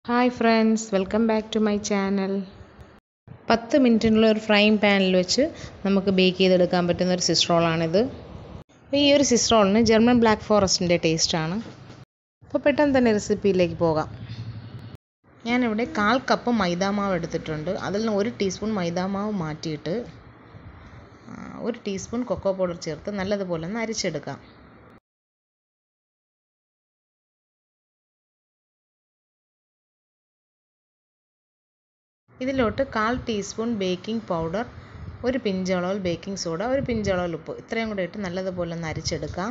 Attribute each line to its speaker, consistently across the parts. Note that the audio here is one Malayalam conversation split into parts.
Speaker 1: hi friends welcome back to my channel പത്ത് മിനിറ്റിനുള്ള ഒരു ഫ്രൈങ് പാനിൽ വെച്ച് നമുക്ക് ബേക്ക് ചെയ്തെടുക്കാൻ പറ്റുന്ന ഒരു സിസ് റോളാണിത് അപ്പോൾ ഈ ഒരു സിസ് റോളിന് ജർമ്മൻ ബ്ലാക്ക് ഫോറസ്റ്റിൻ്റെ ടേസ്റ്റാണ് അപ്പോൾ പെട്ടെന്ന് തന്നെ റെസിപ്പിയിലേക്ക് പോകാം ഞാനിവിടെ കാൽ കപ്പ് മൈദാമാവ് എടുത്തിട്ടുണ്ട് അതിൽ നിന്ന് ഒരു ടീസ്പൂൺ മൈദാമാവ് മാറ്റിയിട്ട് ഒരു ടീസ്പൂൺ കൊക്കോ പൗഡർ ചേർത്ത് നല്ലതുപോലെ ഒന്ന് അരിച്ചെടുക്കാം ഇതിലോട്ട് കാൽ ടീസ്പൂൺ ബേക്കിംഗ് പൗഡർ ഒരു പിഞ്ചളവിൽ ബേക്കിംഗ് സോഡ ഒരു പിഞ്ചളവിൽ ഉപ്പ് ഇത്രയും കൂടെ ഇട്ട് നല്ലതുപോലെ ഒന്ന് അരിച്ചെടുക്കാം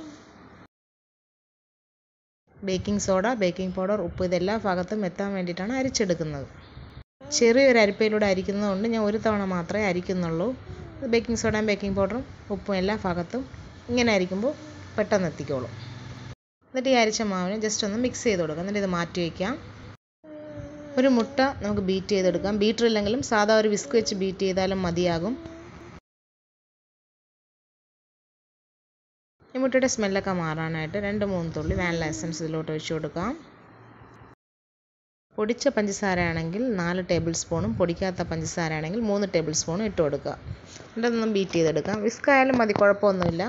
Speaker 1: ബേക്കിംഗ് സോഡ ബേക്കിംഗ് പൗഡർ ഉപ്പ് ഇതെല്ലാ ഭാഗത്തും എത്താൻ വേണ്ടിയിട്ടാണ് അരിച്ചെടുക്കുന്നത് ചെറിയൊരു അരിപ്പയിലൂടെ അരിക്കുന്നതുകൊണ്ട് ഞാൻ ഒരു തവണ മാത്രമേ അരിക്കുന്നുള്ളൂ ബേക്കിംഗ് സോഡയും ബേക്കിംഗ് പൗഡറും ഉപ്പും എല്ലാ ഭാഗത്തും ഇങ്ങനെ അരിക്കുമ്പോൾ പെട്ടെന്ന് എത്തിക്കോളും എന്നിട്ട് ഈ അരിച്ച മാവിന് ജസ്റ്റ് ഒന്ന് മിക്സ് ചെയ്ത് കൊടുക്കാം എന്നിട്ട് ഇത് മാറ്റി വയ്ക്കാം ഒരു മുട്ട നമുക്ക് ബീറ്റ് ചെയ്തെടുക്കാം ബീറ്റർ ഇല്ലെങ്കിലും സാധാ ഒരു വിസ്ക് വെച്ച് ബീറ്റ് ചെയ്താലും മതിയാകും ഈ മുട്ടയുടെ സ്മെല്ലൊക്കെ മാറാനായിട്ട് രണ്ട് മൂന്ന് തുള്ളി വാനില എസൻസ് ഇതിലോട്ട് ഒഴിച്ചു കൊടുക്കാം പൊടിച്ച പഞ്ചസാര ആണെങ്കിൽ നാല് ടേബിൾ സ്പൂണും പൊടിക്കാത്ത പഞ്ചസാര ആണെങ്കിൽ മൂന്ന് ടേബിൾ സ്പൂണും ഇട്ട് കൊടുക്കുക എന്നിട്ടൊന്നും ബീറ്റ് ചെയ്തെടുക്കാം വിസ്ക് ആയാലും മതി കുഴപ്പമൊന്നുമില്ല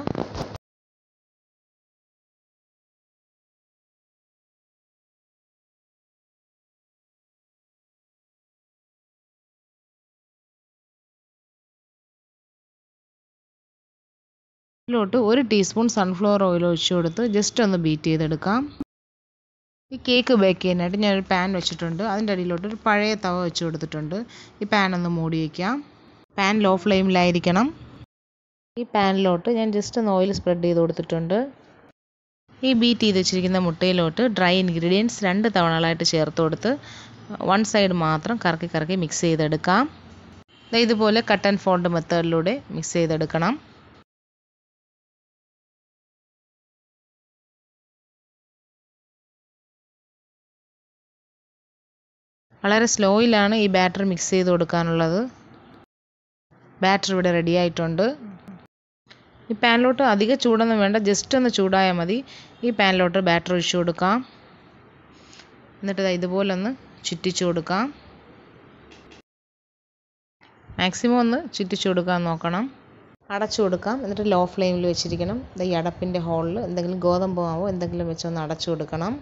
Speaker 1: ഇതിലോട്ട് ഒരു ടീസ്പൂൺ സൺഫ്ലവർ ഓയിൽ ഒഴിച്ചു കൊടുത്ത് ജസ്റ്റ് ഒന്ന് ബീറ്റ് ചെയ്തെടുക്കാം ഈ കേക്ക് ബേക്ക് ചെയ്യാനായിട്ട് ഞാനൊരു പാൻ വെച്ചിട്ടുണ്ട് അതിൻ്റെ അടിയിലോട്ട് ഒരു പഴയ തവ വെച്ച് കൊടുത്തിട്ടുണ്ട് ഈ പാൻ ഒന്ന് മൂടി വയ്ക്കാം പാൻ ലോ ഫ്ലെയിമിലായിരിക്കണം ഈ പാനിലോട്ട് ഞാൻ ജസ്റ്റ് ഒന്ന് ഓയിൽ സ്പ്രെഡ് ചെയ്ത് കൊടുത്തിട്ടുണ്ട് ഈ ബീറ്റ് ചെയ്ത് വെച്ചിരിക്കുന്ന മുട്ടയിലോട്ട് ഡ്രൈ ഇൻഗ്രീഡിയൻസ് രണ്ട് തവണകളായിട്ട് ചേർത്ത് കൊടുത്ത് വൺ സൈഡ് മാത്രം കറക്കി കറക്കി മിക്സ് ചെയ്തെടുക്കാം ഇതുപോലെ കട്ട് ആൻഡ് ഫോൾഡ് മെത്തേഡിലൂടെ മിക്സ് ചെയ്തെടുക്കണം വളരെ സ്ലോയിലാണ് ഈ ബാറ്റർ മിക്സ് ചെയ്ത് കൊടുക്കാനുള്ളത് ബാറ്റർ ഇവിടെ റെഡി ആയിട്ടുണ്ട് ഈ പാനിലോട്ട് അധികം ചൂടൊന്നും വേണ്ട ജസ്റ്റ് ഒന്ന് ചൂടായാൽ മതി ഈ പാനിലോട്ട് ബാറ്റർ ഒഴിച്ചു കൊടുക്കാം എന്നിട്ട് ഇതുപോലെ ഒന്ന് ചുറ്റിച്ചു കൊടുക്കാം മാക്സിമം ഒന്ന് ചുറ്റിച്ചു കൊടുക്കാൻ നോക്കണം അടച്ചു കൊടുക്കാം എന്നിട്ട് ലോ ഫ്ലെയിമിൽ വെച്ചിരിക്കണം ഈ അടപ്പിൻ്റെ ഹോളിൽ എന്തെങ്കിലും ഗോതമ്പ് മാവോ എന്തെങ്കിലും വെച്ചൊന്ന് അടച്ചു കൊടുക്കണം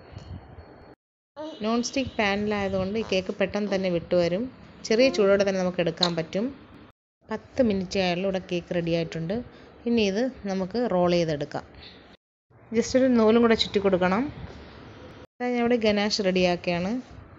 Speaker 1: നോൺ സ്റ്റിക്ക് പാനിലായതുകൊണ്ട് ഈ കേക്ക് പെട്ടെന്ന് തന്നെ വിട്ടുവരും ചെറിയ ചൂടോടെ തന്നെ നമുക്ക് എടുക്കാൻ പറ്റും പത്ത് മിനിറ്റ് ആയാലും ഇവിടെ കേക്ക് റെഡി ആയിട്ടുണ്ട് ഇനി ഇത് നമുക്ക് റോൾ ചെയ്തെടുക്കാം ജസ്റ്റ് ഒരു നൂലും കൂടെ ചുറ്റി കൊടുക്കണം ഞാൻ ഇവിടെ ഗനാഷ് റെഡിയാക്കിയാണ്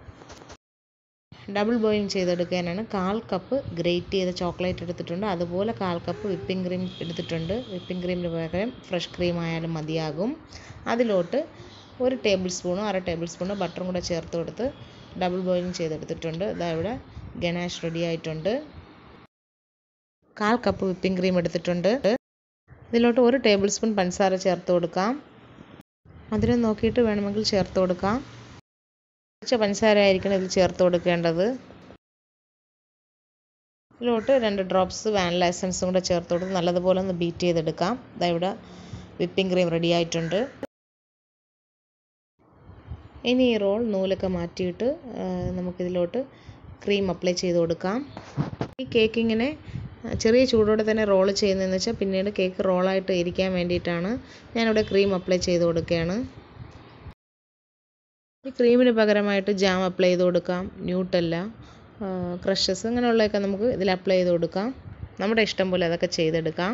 Speaker 1: ഡബിൾ ബോയിലിംഗ് ചെയ്തെടുക്കാനാണ് കാൽ കപ്പ് ഗ്രേറ്റ് ചെയ്ത ചോക്ലേറ്റ് എടുത്തിട്ടുണ്ട് അതുപോലെ കാൽ കപ്പ് വിപ്പിംഗ് ക്രീം എടുത്തിട്ടുണ്ട് വിപ്പിംഗ് ക്രീമിന് പകരം ഫ്രഷ് ക്രീം ആയാലും മതിയാകും അതിലോട്ട് ഒരു ടേബിൾ സ്പൂണോ അര ടേബിൾ സ്പൂണോ ബട്ടറും കൂടെ ചേർത്ത് കൊടുത്ത് ഡബിൾ ബോയിലിംഗ് ചെയ്തെടുത്തിട്ടുണ്ട് ഇതാ ഇവിടെ ഗനാഷ് റെഡി ആയിട്ടുണ്ട് കാൽ കപ്പ് വിപ്പിംഗ് ക്രീം എടുത്തിട്ടുണ്ട് ഇതിലോട്ട് ഒരു ടേബിൾ സ്പൂൺ പഞ്ചസാര ചേർത്ത് കൊടുക്കാം മധുരം നോക്കിയിട്ട് വേണമെങ്കിൽ ചേർത്ത് കൊടുക്കാം കുറച്ച് പഞ്ചസാര ആയിരിക്കണം ഇതിൽ ചേർത്ത് കൊടുക്കേണ്ടത് ഇതിലോട്ട് രണ്ട് ഡ്രോപ്സ് വാനില എസൻസും കൂടെ ചേർത്ത് കൊടുത്ത് നല്ലതുപോലെ ഒന്ന് ബീറ്റ് ചെയ്തെടുക്കാം ഇതാ ഇവിടെ വിപ്പിംഗ് ക്രീം റെഡി ആയിട്ടുണ്ട് ഇനി ഈ റോൾ നൂലൊക്കെ മാറ്റിയിട്ട് നമുക്കിതിലോട്ട് ക്രീം അപ്ലൈ ചെയ്ത് കൊടുക്കാം ഈ കേക്ക് ഇങ്ങനെ ചെറിയ ചൂടോടെ തന്നെ റോൾ ചെയ്യുന്നതെന്ന് വെച്ചാൽ പിന്നീട് കേക്ക് റോളായിട്ട് ഇരിക്കാൻ വേണ്ടിയിട്ടാണ് ഞാനിവിടെ ക്രീം അപ്ലൈ ചെയ്ത് കൊടുക്കുകയാണ് ഈ ക്രീമിന് പകരമായിട്ട് ജാം അപ്ലൈ ചെയ്ത് കൊടുക്കാം ന്യൂട്ടല്ല ക്രഷസ് അങ്ങനെയുള്ളതൊക്കെ നമുക്ക് ഇതിൽ അപ്ലൈ ചെയ്ത് കൊടുക്കാം നമ്മുടെ ഇഷ്ടം പോലെ അതൊക്കെ ചെയ്തെടുക്കാം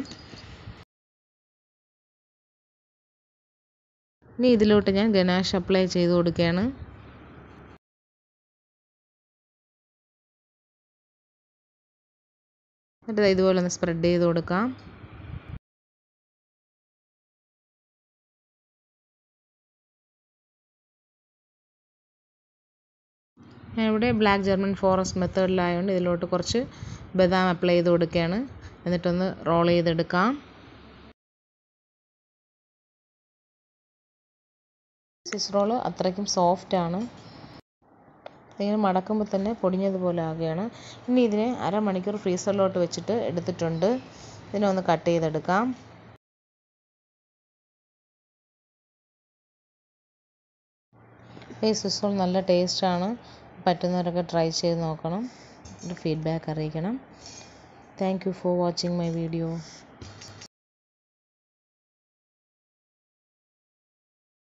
Speaker 1: ഇനി ഇതിലോട്ട് ഞാൻ ഗനാഷ് അപ്ലൈ ചെയ്ത് കൊടുക്കുകയാണ് എന്നിട്ട് ഇതുപോലെ ഒന്ന് സ്പ്രെഡ് ചെയ്ത് കൊടുക്കാം ഞാനിവിടെ ബ്ലാക്ക് ജർമ്മൻ ഫോറസ്റ്റ് മെത്തേഡിലായതുകൊണ്ട് ഇതിലോട്ട് കുറച്ച് ബദാം അപ്ലൈ ചെയ്ത് കൊടുക്കുകയാണ് എന്നിട്ടൊന്ന് റോൾ ചെയ്തെടുക്കാം സിസ് റോള് അത്രയ്ക്കും സോഫ്റ്റാണ് ഇങ്ങനെ മടക്കുമ്പോൾ തന്നെ പൊടിഞ്ഞതുപോലെ ആകുകയാണ് ഇനി ഇതിനെ അരമണിക്കൂർ ഫ്രീസറിലോട്ട് വെച്ചിട്ട് എടുത്തിട്ടുണ്ട് ഇതിനെ ഒന്ന് കട്ട് ചെയ്തെടുക്കാം ഈ സ്വിസ് റോൾ നല്ല ടേസ്റ്റാണ് പറ്റുന്നവരൊക്കെ ട്രൈ ചെയ്ത് നോക്കണം ഫീഡ്ബാക്ക് അറിയിക്കണം thank you for watching my video